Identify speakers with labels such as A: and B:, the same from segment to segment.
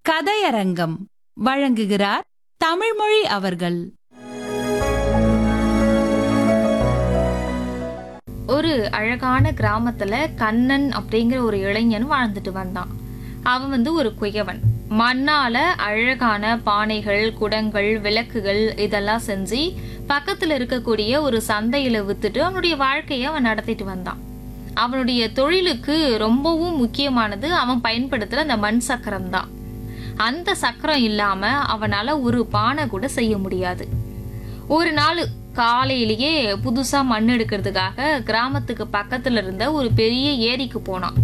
A: கதையரங்கம் வழங்குகிறார் தமிழ்மொழி அவர்கள்
B: ஒரு அழகான கிராமத்துல கண்ணன் அப்படிங்கிற ஒரு இளைஞன் வாழ்ந்துட்டு வந்தான் அவன் வந்து ஒரு குயவன் மண்ணால அழகான பானைகள் குடங்கள் விளக்குகள் இதெல்லாம் செஞ்சு பக்கத்துல இருக்கக்கூடிய ஒரு சந்தையில வித்துட்டு அவனுடைய வாழ்க்கையை அவன் நடத்திட்டு வந்தான் அவனுடைய தொழிலுக்கு ரொம்பவும் முக்கியமானது அவன் பயன்படுத்துற அந்த மண் சக்கரம் தான் அந்த சக்கரம் இல்லாம அவனால ஒரு பானை கூட செய்ய முடியாது ஒரு நாள் காலையிலேயே புதுசா மண் எடுக்கிறதுக்காக கிராமத்துக்கு பக்கத்துல இருந்த ஒரு பெரிய ஏரிக்கு போனான்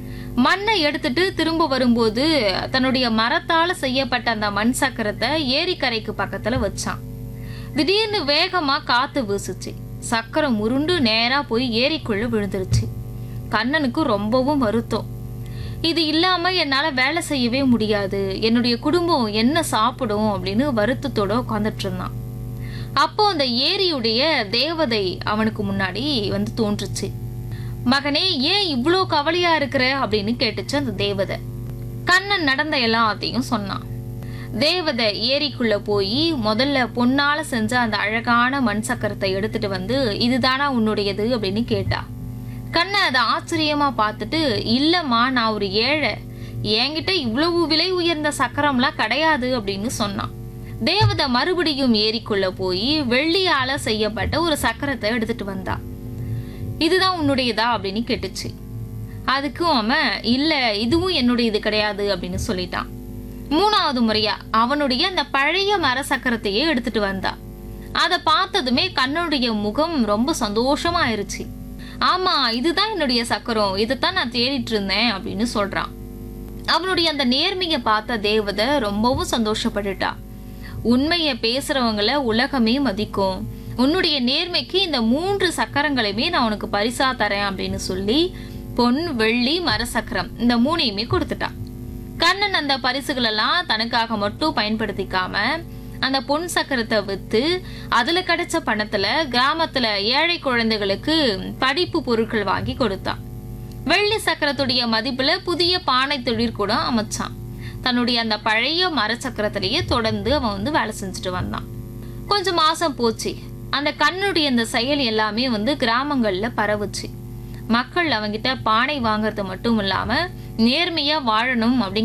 B: மண்ணை எடுத்துட்டு திரும்ப வரும்போது தன்னுடைய மரத்தால செய்யப்பட்ட அந்த மண் சக்கரத்தை ஏரிக்கரைக்கு பக்கத்துல வச்சான் திடீர்னு வேகமா காத்து வீசுச்சு சக்கரம் உருண்டு நேரா போய் ஏரிக்குள்ள விழுந்துருச்சு கண்ணனுக்கு ரொம்பவும் வருத்தம் இது இல்லாம என்னால வேலை செய்யவே முடியாது என்னுடைய குடும்பம் என்ன சாப்பிடும் அப்படின்னு வருத்தத்தோட உட்காந்துட்டு இருந்தான் அப்போ அந்த ஏரியுடைய தேவதை அவனுக்கு முன்னாடி வந்து தோன்றுச்சு மகனே ஏன் இவ்வளோ கவலையா இருக்கிற அப்படின்னு கேட்டுச்சு அந்த தேவதை கண்ணன் நடந்த எல்லாத்தையும் சொன்னான் தேவதை ஏரிக்குள்ள போய் முதல்ல பொன்னால செஞ்ச அந்த அழகான மண் சக்கரத்தை எடுத்துட்டு வந்து இதுதானா உன்னுடையது அப்படின்னு கேட்டா கண்ணன் அதை ஆச்சரியமா பார்த்துட்டு இல்லம்மா நான் ஒரு ஏழை என்கிட்ட இவ்வளவு விலை உயர்ந்த சக்கரம்லாம் கிடையாது அப்படின்னு சொன்னான் தேவதை மறுபடியும் ஏரிக்குள்ள போய் வெள்ளியால செய்யப்பட்ட ஒரு சக்கரத்தை எடுத்துட்டு வந்தா இதுதான் உன்னுடையதா அப்படின்னு கேட்டுச்சு அதுக்கும் அவன் இல்ல இதுவும் என்னுடையது கிடையாது அப்படின்னு சொல்லிட்டான் மூணாவது முறையா அவனுடைய அந்த பழைய மர சக்கரத்தையே எடுத்துட்டு வந்தா அதை பார்த்ததுமே கண்ணனுடைய முகம் ரொம்ப சந்தோஷமா ஆயிருச்சு ஆமா இதுதான் என்னுடைய சக்கரம் இதைத்தான் நான் தேடிட்டு இருந்தேன் அப்படின்னு சொல்றான் அவனுடைய அந்த நேர்மையை பார்த்த தேவதை ரொம்பவும் சந்தோஷப்பட்டுட்டா உண்மையை பேசுறவங்கள உலகமே மதிக்கும் உன்னுடைய நேர்மைக்கு இந்த மூன்று சக்கரங்களையுமே நான் உனக்கு பரிசா தரேன் அப்படின்னு சொல்லி பொன் வெள்ளி மர சக்கரம் இந்த மூணையுமே கொடுத்துட்டான் கண்ணன் அந்த பரிசுகளெல்லாம் தனக்காக மட்டும் பயன்படுத்திக்காம அந்த பொன் சக்கரத்தை வித்து அதுல கிடைச்ச பணத்துல கிராமத்துல ஏழை குழந்தைகளுக்கு படிப்பு பொருட்கள் வாங்கி கொடுத்தான் வெள்ளி சக்கரத்துடைய மதிப்புல புதிய பானை தொழிற்கூடம் அமைச்சான் தன்னுடைய அந்த பழைய மர சக்கரத்திலேயே தொடர்ந்து அவன் வந்து வேலை செஞ்சுட்டு வந்தான் கொஞ்சம் மாசம் போச்சு அந்த கண்ணுடைய அந்த செயல் எல்லாமே வந்து கிராமங்கள்ல பரவுச்சு மக்கள் அவங்கிட்ட பானை வாங்குறது மட்டும் இல்லாம நேர்மையா வாழணும் அப்படிங்கிற